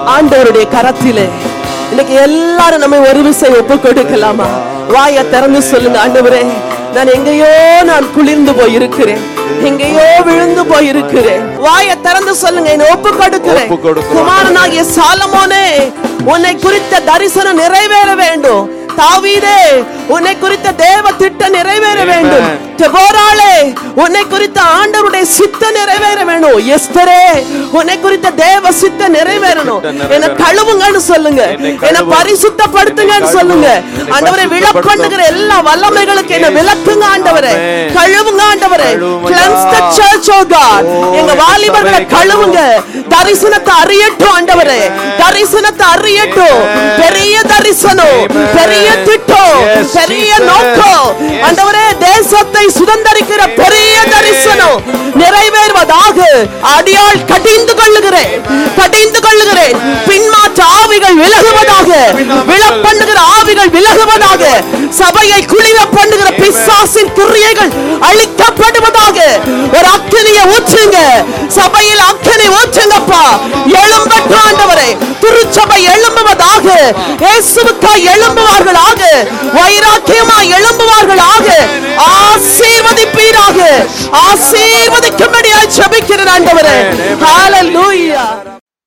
ஆண்டவருடைய கரத்திலே இன்னைக்கு எல்லாரும் நம்ம ஒரு விசை ஒப்பு கொடுக்கலாமா வாயை திறந்து சொல்லுங்க ஆண்டவரே நான் எங்கேயோ நான் குளிர்ந்து போய் இருக்கிறேன் எங்கேயோ விழுந்து போய் இருக்கிறேன் வாயை திறந்து சொல்லுங்க என்னை ஒப்பு கொடுக்கிறேன் ஒப்பு கொடுக்கிறோம். குமாரனாகிய சாலமோனே உன்னை குறித்த தரிசனம் நிறைவேற வேண்டும் தாவீதே உன்னை குறித்த தேவ திட்டம் நிறைவேற வேண்டும் தெபோராளே உன்னை குறித்த ஆண்டவருடைய சித்த நிறைவேற வேணும் எஸ்தரே உன்னை குறித்த தேவ சித்த நிறைவேறணும் என்ன கழுவுங்கன்னு சொல்லுங்க என்ன பரிசுத்தப்படுத்துங்கன்னு சொல்லுங்க ஆண்டவரை விழப்பண்ணுகிற எல்லா வல்லமைகளுக்கு என்ன விளக்குங்க ஆண்டவரே கழுவுங்க ஆண்டவரே cleanse the church oh God எங்க வாலிபர்களை கழுவுங்க தரிசனத்தை அறியட்டும் ஆண்டவரே தரிசனத்தை அறியட்டும் பெரிய தரிசனம் பெரிய திட்டம் Yes, பெரிய Jesus. நோக்கம் Yes. ஆண்டவரே தேசத்தை சுதந்தரிக்கிற பெரிய தரிசனம் நிறைவேறுவதாக அடியாள் கடிந்து கொள்ளுகிறேன் கடிந்து கொள்ளுகிறேன் பின்மாற்ற ஆவிகள் விலகுவதாக விழப்பண்ணுகிற ஆவிகள் விலகுவதாக சபையை குளிர பண்ணுகிற பிசாசின் கிரியைகள் அழிக்கப்படுவதாக ஒரு அக்கினியை ஊற்றுங்க சபையில் அக்கினி ஊற்றுங்கப்பா எழும்பட்டும் ஆண்டவரே திருச்சபை எழும்புவதாக இயேசுவுக்காய் எழும்புவார்களாக வைராக்கியமாய் எழும்புவார்களாக ஆசீர்வதிப்பீராக ஆசீர்வதிக்கும்படியாய் ஜெபிக்கிறேன் ஆண்டவரே ஹalleluya